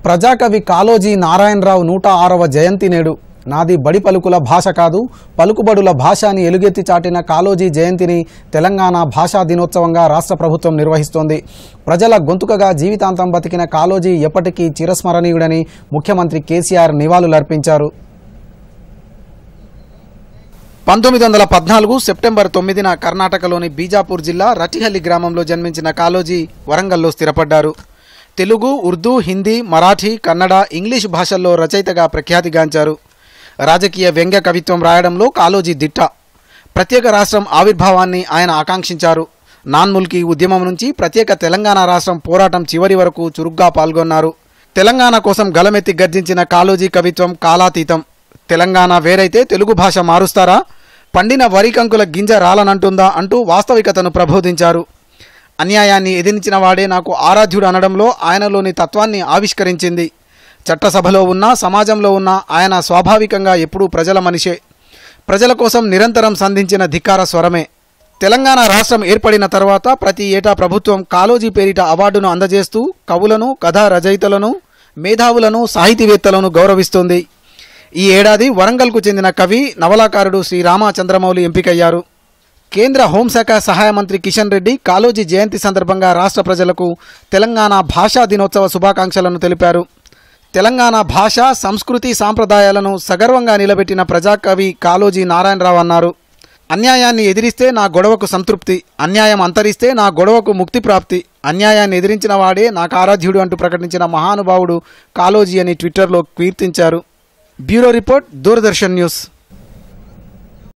ప్రజాకవి కాళోజీ నారాయణరావు నూట ఆరవ జయంతి నేడు నాది బడి పలుకుల భాష కాదు పలుకుబడుల భాష అని ఎలుగెత్తి చాటిన కాళోజీ జయంతిని తెలంగాణ భాషా దినోత్సవంగా రాష్ట్ర ప్రభుత్వం నిర్వహిస్తోంది ప్రజల గొంతుకగా జీవితాంతం బతికిన కాళోజీ ఎప్పటికీ చిరస్మరణీయుడని ముఖ్యమంత్రి కేసీఆర్ నివాళులర్పించారు పంతొమ్మిది వందల పద్నాలుగు సెప్టెంబర్ తొమ్మిదిన కర్ణాటకలోని బీజాపూర్ జిల్లా రటిహల్లి గ్రామంలో జన్మించిన కాళోజీ వరంగల్లో స్థిరపడ్డారు తెలుగు ఉర్దూ హిందీ మరాఠీ కన్నడ ఇంగ్లీష్ భాషల్లో రచయితగా ప్రఖ్యాతిగాంచారు రాజకీయ వ్యంగ్య కవిత్వం రాయడంలో కాళోజీ దిట్ట ప్రత్యేక రాష్ట్రం ఆవిర్భావాన్ని ఆయన ఆకాంక్షించారు నాన్ముల్కీ ఉద్యమం నుంచి ప్రత్యేక తెలంగాణ రాష్ట్రం పోరాటం చివరి వరకు చురుగ్గా పాల్గొన్నారు తెలంగాణ కోసం గలమెత్తి గర్జించిన కాళోజీ కవిత్వం కాలాతీతం తెలంగాణ వేరైతే తెలుగు భాష మారుస్తారా పండిన వరి కంకుల గింజ రాలనంటుందా అంటూ వాస్తవికతను ప్రబోధించారు అన్యాయాన్ని ఎదిరించిన వాడే నాకు ఆరాధ్యుడు అనడంలో ఆయనలోని తత్వాన్ని ఆవిష్కరించింది చట్టసభలో ఉన్న సమాజంలో ఉన్న ఆయన స్వాభావికంగా ఎప్పుడూ ప్రజల మనిషే ప్రజల కోసం నిరంతరం సంధించిన ధిక్కార స్వరమే తెలంగాణ రాష్ట్రం ఏర్పడిన తర్వాత ప్రతి ఏటా ప్రభుత్వం కాళోజీ పేరిట అవార్డును అందజేస్తూ కవులను కథా రచయితలను మేధావులను సాహితీవేత్తలను గౌరవిస్తుంది ఈ ఏడాది వరంగల్కు చెందిన కవి నవలాకారుడు శ్రీ రామచంద్రమౌళి ఎంపికయ్యారు కేంద్ర హోంశాఖ సహాయ మంత్రి కిషన్ రెడ్డి కాళోజీ జయంతి సందర్భంగా రాష్ట్ర ప్రజలకు తెలంగాణ భాషా దినోత్సవ శుభాకాంక్షలను తెలిపారు తెలంగాణ భాష సంస్కృతి సాంప్రదాయాలను సగర్వంగా నిలబెట్టిన ప్రజాకవి కాళోజీ నారాయణరావు అన్నారు అన్యాయాన్ని ఎదిరిస్తే నా గొడవకు సంతృప్తి అన్యాయం అంతరిస్తే నా గొడవకు ముక్తి ప్రాప్తి అన్యాయాన్ని ఎదిరించిన వాడే నాకు ఆరాధ్యుడు అంటూ ప్రకటించిన మహానుభావుడు కాళోజీ అని ట్విట్టర్లో కీర్తించారు బ్యూరో రిపోర్ట్ దూరదర్శన్ న్యూస్